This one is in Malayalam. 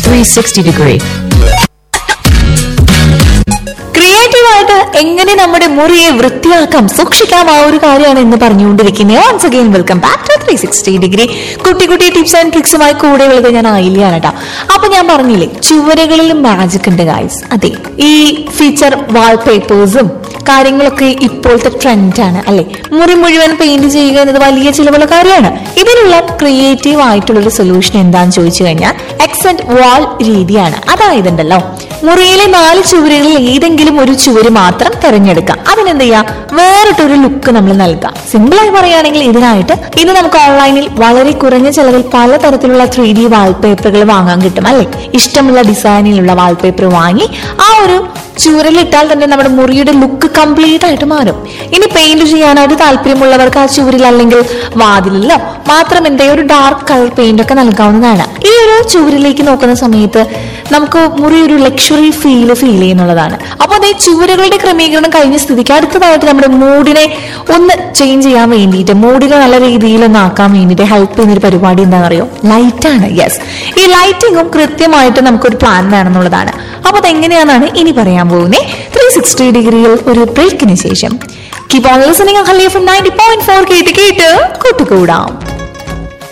360 degree. ക്രിയേറ്റീവായിട്ട് എങ്ങനെ നമ്മുടെ മുറിയെ വൃത്തിയാക്കാം സൂക്ഷിക്കാം ആ ഒരു കാര്യമാണ് ഇന്ന് പറഞ്ഞുകൊണ്ടിരിക്കുന്നത് once again welcome back to three sixty degree കുട്ടി കുട്ടി ടിപ്സ് ആൻഡ് ട്രിക്സുമായി കൂടെ ഉള്ളത് ഞാൻ ആയില്ലാണ് കേട്ടോ അപ്പൊ ഞാൻ പറഞ്ഞില്ലേ ചുവരുകളിൽ മാജിക് ഉണ്ട് ഗായ്സ് അതെ ഈ ഫീച്ചർ വാൾപേപ്പേഴ്സും കാര്യങ്ങളൊക്കെ ഇപ്പോഴത്തെ ട്രെൻഡാണ് അല്ലെ മുറി മുഴുവൻ പെയിന്റ് ചെയ്യുക എന്നത് വലിയ ചിലവുള്ള കാര്യമാണ് ഇതിനുള്ള ക്രിയേറ്റീവ് ആയിട്ടുള്ള ഒരു സൊല്യൂഷൻ എന്താന്ന് ചോദിച്ചു കഴിഞ്ഞാൽ എക്സെന്റ് വാൾ രീതിയാണ് അതായത് ഉണ്ടല്ലോ മുറിയിലെ നാല് ചുവരുകളിൽ ഏതെങ്കിലും ഒരു ചുവര് മാത്രം തിരഞ്ഞെടുക്കാം അതിനെന്ത് ചെയ്യാം വേറിട്ടൊരു ലുക്ക് നമ്മൾ നൽകാം സിമ്പിളായി പറയുകയാണെങ്കിൽ ഇതിനായിട്ട് ഇത് നമുക്ക് ഓൺലൈനിൽ വളരെ കുറഞ്ഞ ചെലവിൽ പലതരത്തിലുള്ള ത്രീ ഡി വാൾപേപ്പറുകൾ വാങ്ങാൻ കിട്ടും അല്ലെ ഇഷ്ടമുള്ള ഡിസൈനിലുള്ള വാൾപേപ്പർ വാങ്ങി ആ ഒരു ചുവരിലിട്ടാൽ തന്നെ നമ്മുടെ മുറിയുടെ ലുക്ക് കംപ്ലീറ്റ് ആയിട്ട് മാറും ഇനി പെയിന്റ് ചെയ്യാനായിട്ട് താല്പര്യമുള്ളവർക്ക് ആ ചുവരിൽ അല്ലെങ്കിൽ വാതിലിലോ മാത്രം എന്തേ ഒരു ഡാർക്ക് കളർ പെയിന്റ് ഒക്കെ നൽകാവുന്നതാണ് ഈ ഒരു ചുവരിലേക്ക് നോക്കുന്ന സമയത്ത് നമുക്ക് മുറി ഒരു ലക്ഷറി ഫീൽ ഫീൽ ചെയ്യുന്നുള്ളതാണ് അപ്പൊ അതേ ചുവരുകളുടെ ക്രമീകരണം കഴിഞ്ഞ സ്ഥിതിക്ക് അടുത്തതായിട്ട് നമ്മുടെ മൂഡിനെ ഒന്ന് ചേഞ്ച് ചെയ്യാൻ വേണ്ടിയിട്ട് മൂഡിനെ നല്ല രീതിയിൽ ഒന്ന് ആക്കാൻ വേണ്ടിയിട്ട് ഹെൽപ്പ് ചെയ്യുന്ന ഒരു പരിപാടി എന്താണെന്ന് അറിയോ ലൈറ്റ് ആണ് യെസ് ഈ ലൈറ്റിങ്ങും കൃത്യമായിട്ട് നമുക്കൊരു പ്ലാൻ വേണമെന്നുള്ളതാണ് അപ്പൊ അതെങ്ങനെയാണെന്നാണ് ഇനി പറയാൻ പോകുന്നത് ത്രീ സിക്സ്റ്റി ഡിഗ്രിയിൽ ഒരു ബ്രേക്കിന് ശേഷം കീപ് ഓൺ ലിസണിംഗ് ഹലിയ ഫ്രം നയൻറ്റി പോയിന്റ് ഫോർ കേട്ട് കേട്ട് കൂട്ടുകൂടാം